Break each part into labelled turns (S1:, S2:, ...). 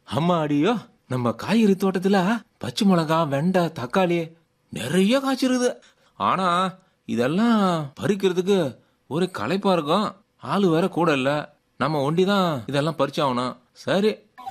S1: அம்மா அடியோ நம்ம காய்கறி தோட்டத்துல பச்சை மிளகா வெண்டை தக்காளி நிறைய காய்ச்சிருக்குது ஆனா இதெல்லாம் பறிக்கிறதுக்கு ஒரு களைப்பா இருக்கும் ஆளு வேற கூட இல்ல நம்ம ஒண்டிதான் இதெல்லாம் பறிச்சாகணும் சரி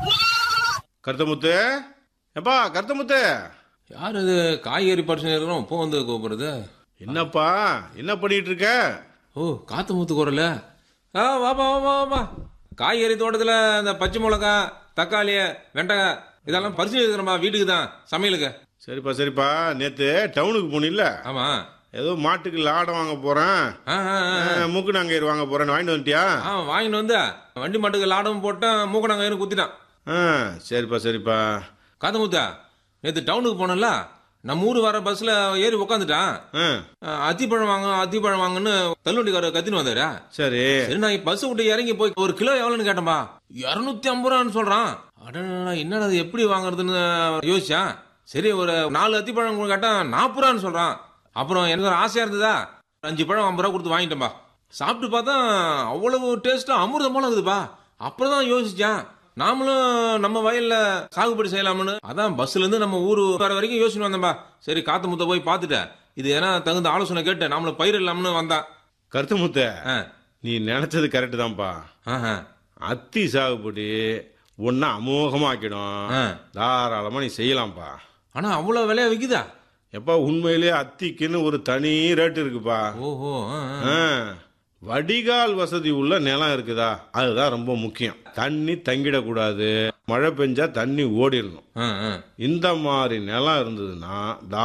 S2: கருத்தமுத்து எப்பா கருத்தமுத்து
S1: யார் இது காய்கறி பறிச்சு இருக்கிறோம் இப்போ வந்து கூப்பிடுறது
S2: என்னப்பா என்ன பண்ணிட்டு இருக்க
S1: ஓ காத்து மூத்து குரல ஆ வாப்பா வாப்பா வாப்பா காய்கறி தோட்டத்துல இந்த பச்சை மிளகா தக்காளி வெண்டைக்காய் இதெல்லாம் பறிச்சு இருக்கிறோம்பா வீட்டுக்கு தான் சமையலுக்கு
S2: சரிப்பா சரிப்பா நேத்து டவுனுக்கு போனில்ல
S1: ஆமா
S2: ஏதோ மாட்டுக்கு லாடம் வாங்க போறேன்
S1: ஆ, ஆ, ஆ.
S2: மூக்கு நாங்கயிறு வாங்க போறேன் வாங்கிட்டு வந்துட்டியா
S1: ஆ வாங்கிட்டு வந்து வண்டி மாட்டுக்கு லாடம் போட்டேன் மூக்கணாங்கயிறு குத்திட்டான்
S2: ஆ, சரிப்பா சரிப்பா
S1: காத்து மூத்தா நேற்று டவுனுக்கு போனல நம்ம ஊர் வர பஸ்ல ஏறி உக்காந்துட்டான்
S2: ஆ,
S1: அத்திப்பழம் வாங்க அத்திப்பழம் வாங்கன்னு தள்ளுவண்டிக்காரர் கத்தின்னு வந்தாரு
S2: சரி
S1: சரி நான் பஸ் விட்டு இறங்கி போய் ஒரு கிலோ எவ்வளோன்னு கேட்டேன்பா இரநூத்தி ஐம்பது ரூபான்னு சொல்றான் அடடா என்னடா அது எப்படி வாங்குறதுன்னு யோசிச்சேன் சரி ஒரு நாலு அத்திப்பழம் கூட கேட்டா நாற்பது ரூபான்னு சொல்றான் அப்புறம் எனக்கு ஒரு ஆசையா இருந்ததா அஞ்சு பழம் ஐம்பது ரூபா கொடுத்து வாங்கிட்டேன்பா சாப்பிட்டு பார்த்தா அவ்வளவு டேஸ்டா அமிர்தம் போல இருக்குதுப்பா அப்புறம் தான் யோசிச்சேன் நாமளும் நம்ம வயல்ல சாகுபடி செய்யலாம்னு அதான் பஸ்ல இருந்து நம்ம ஊரு வர வரைக்கும் யோசிச்சு வந்தேன்பா சரி காத்து முத்த போய் பார்த்துட்டேன் இது ஏன்னா தகுந்த ஆலோசனை கேட்டு நாமளும் பயிரிடலாம்னு வந்தான்
S2: கருத்தமுத்த
S1: ஆ
S2: நீ நினைச்சது கரெக்டு தான்ப்பா
S1: ஆஹா.
S2: அத்தி சாகுபடி ஒன்னா அமோகமாக்கிடும்
S1: ஆ.
S2: தாராளமா நீ செய்யலாம்ப்பா
S1: ஆனா அவ்வளவு விலையா விக்குதா
S2: எப்பா உண்மையிலே அத்திக்குன்னு ஒரு தனி ரேட் இருக்குப்பா
S1: ஓஹோ ஆ, ஆ.
S2: ஆ, வடிகால் வசதி உள்ள நிலம் இருக்குதா அதுதான் ரொம்ப முக்கியம் தண்ணி தங்கிடக்கூடாது மழை பெஞ்சா தண்ணி ஓடிடணும்
S1: ஆ, ஆ.
S2: இந்த மாதிரி நிலம் இருந்ததுன்னா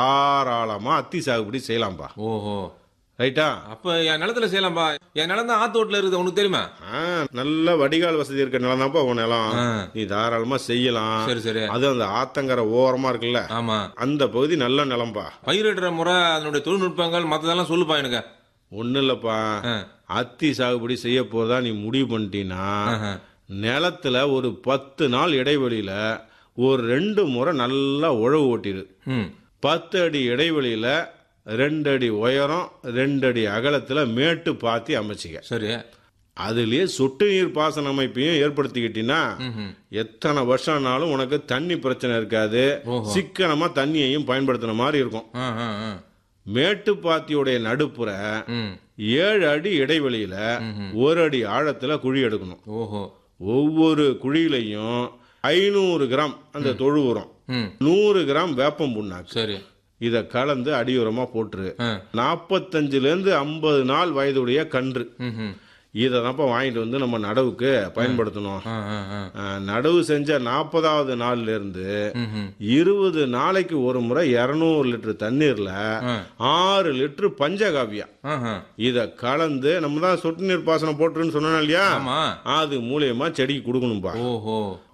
S2: தாராளமா அத்தி சாகுபடி செய்யலாம்ப்பா
S1: ஓஹோ
S2: ரைட்டா
S1: அப்ப என் நிலத்துல செய்யலாம்பா என் நிலம் தான் ஆத்து ஓட்டுல இருக்குது உனக்கு தெரியுமா
S2: ஆ, நல்ல வடிகால் வசதி இருக்க நிலம் தான்ப்பா உன் நிலம்
S1: ஆ.
S2: நீ தாராளமா செய்யலாம்
S1: சரி சரி
S2: அது அந்த ஆத்தங்கரை ஓரமா இருக்குல்ல
S1: ஆமா
S2: அந்த பகுதி நல்ல நிலம்பா
S1: பயிரிடுற முறை அதனுடைய தொழில்நுட்பங்கள் மத்ததெல்லாம் சொல்லுப்பா எனக்கு
S2: ஒன்றும் இல்லப்பா
S1: ஆ.
S2: அத்தி சாகுபடி செய்ய போறதா நீ முடிவு பண்ணிட்டீன்னா
S1: ஆஹா.
S2: நிலத்துல ஒரு பத்து நாள் இடைவெளியில ஒரு ரெண்டு முறை நல்லா உழவு ஓட்டிடு
S1: ம்
S2: பத்து அடி இடைவெளியில ரெண்டு அடி உயரம் ரெண்டு அடி அகலத்துல மேட்டு பாத்தி அமைச்சிக்க
S1: சரி
S2: அதுலயே சொட்டு நீர் பாசன அமைப்பையும் ஏற்படுத்திக்கிட்டீங்கன்னா
S1: ம்ஹும்.
S2: எத்தனை வருஷம்னாலும் உனக்கு தண்ணி பிரச்சனை இருக்காது
S1: ஓஹோ.
S2: சிக்கனமா தண்ணியையும் பயன்படுத்தின மாதிரி இருக்கும்
S1: ஆ, ஆ, ஆ.
S2: மேட்டு பாத்தியோடைய நடுப்புற
S1: ம்
S2: ஏழு அடி இடைவெளியில ஒரு அடி ஆழத்துல குழி எடுக்கணும்
S1: ஓஹோ
S2: ஒவ்வொரு குழியிலையும் ஐநூறு கிராம் அந்த தொழு உரம்
S1: ம்
S2: நூறு கிராம் வேப்பம் புண்ணாக்கு
S1: சரி
S2: இத கலந்து அடியுரமா போட்டுரு
S1: ஆ.
S2: நாற்பத்தஞ்சுல இருந்து ஐம்பது நாள் வயதுடைய கன்று
S1: ம்ஹும்.
S2: இதை தான்ப்பா வாங்கிட்டு வந்து நம்ம நடவுக்கு பயன்படுத்தணும்
S1: ஆ, ஆ, ஆ.
S2: ஆ, நடவு செஞ்ச நாற்பதாவது நாள்ல இருந்து
S1: ம்ஹும்.
S2: இருபது நாளைக்கு ஒரு முறை இருநூறு லிட்டர் தண்ணீர்ல
S1: ஆ.
S2: ஆறு லிட்டர் பஞ்சகாவியா
S1: ஆஹா.
S2: இத கலந்து நம்ம தான் சொட்டு நீர் பாசனம் போட்டுருன்னு சொன்னோம் இல்லையா
S1: ஆமா
S2: அது மூலியமா செடிக்கு கொடுக்கணும்பா
S1: ஓஹோ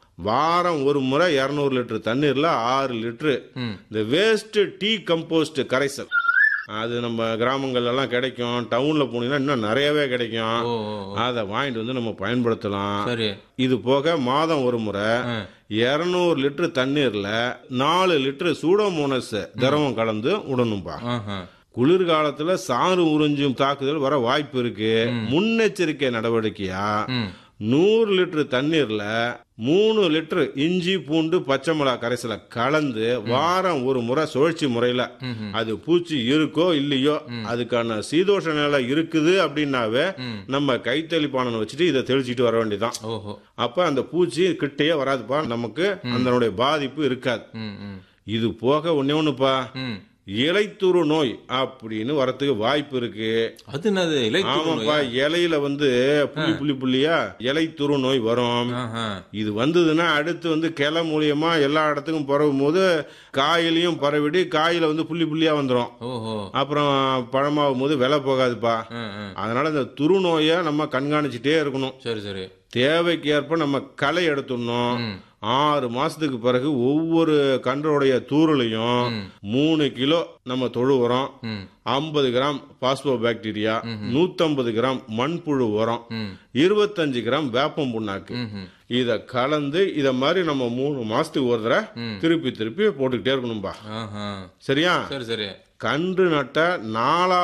S2: வாரம் ஒரு முறை இரநூறு லிட்டர் தண்ணீர்ல ஆறு லிட்டரு
S1: ம்.
S2: இந்த வேஸ்ட் டீ கம்போஸ்ட் கரைசல் அது நம்ம கிராமங்கள்ல எல்லாம் கிடைக்கும் டவுன்ல போனீங்கன்னா இன்னும் நிறையவே கிடைக்கும்
S1: ஓ ஓ, ஓ.
S2: அதை வாங்கிட்டு வந்து நம்ம பயன்படுத்தலாம்
S1: சரி
S2: இது போக மாதம் ஒரு முறை
S1: ஆ.
S2: இருநூறு லிட்டர் தண்ணீர்ல நாலு லிட்டர் சூடோமோனஸ் திரவம் கலந்து விடணும்பா
S1: ஆஹா.
S2: குளிர்காலத்துல சாறு உறிஞ்சும் தாக்குதல் வர வாய்ப்பு இருக்கு முன்னெச்சரிக்கை நடவடிக்கையா
S1: ம்
S2: நூறு லிட்டர் தண்ணீர்ல மூணு லிட்டர் இஞ்சி பூண்டு பச்சை மிளகா கரைசலை கலந்து வாரம் ஒரு முறை சுழற்சி முறையில அது பூச்சி இருக்கோ இல்லையோ அதுக்கான சீதோஷ நிலை இருக்குது அப்படின்னாவே நம்ம கைத்தெளிப்பானனை வச்சுட்டு இதை தெளிச்சிட்டு வர வேண்டியதுதான்
S1: ஓஹோ
S2: அப்ப அந்த பூச்சி கிட்டேயே வராதுப்பா நமக்கு அதனுடைய பாதிப்பு இருக்காது
S1: ம் ம்
S2: இது போக ஒன்னே ஒண்ணுப்பா
S1: ம்
S2: இலைத்துரு நோய் அப்படின்னு வரத்துக்கு வாய்ப்பு இருக்கு
S1: அது என்னது இலை
S2: ஆமாப்பா இலையில வந்து புள்ளி புள்ளி புள்ளியா இலைத்துரு நோய் வரும்
S1: ஆஹா.
S2: இது வந்ததுன்னா அடுத்து வந்து கிளை மூலியமா எல்லா இடத்துக்கும் பரவும் போது காயிலையும் பரவிடு காயில வந்து புள்ளி புள்ளியா வந்துடும்
S1: ஓஹோ
S2: அப்புறம் பழமாகும் போது விலை போகாதுப்பா
S1: ஆ, ஆ.
S2: அதனால இந்த துரு நோயை நம்ம கண்காணிச்சுட்டே இருக்கணும்
S1: சரி சரி
S2: தேவைக்கு ஏற்ப நம்ம களை எடுத்துடணும்
S1: ம்.
S2: ஆறு மாசத்துக்கு பிறகு ஒவ்வொரு கன்றோடைய தூரலையும் மூணு கிலோ நம்ம தொழு உரம்
S1: ம்
S2: ஐம்பது கிராம் பாஸ்போ பாக்டீரியா நூத்தம்பது கிராம் மண்புழு உரம்
S1: ம்
S2: இருபத்தஞ்சு கிராம் வேப்பம் புண்ணாக்கு
S1: ம்ஹும்.
S2: இத கலந்து இத மாதிரி நம்ம மூணு மாசத்துக்கு ஒரு தடவை திருப்பி திருப்பி போட்டுக்கிட்டே இருக்கணும்பா
S1: ஆஹா.
S2: சரியா
S1: சரி சரி
S2: கன்று நட்ட நாலா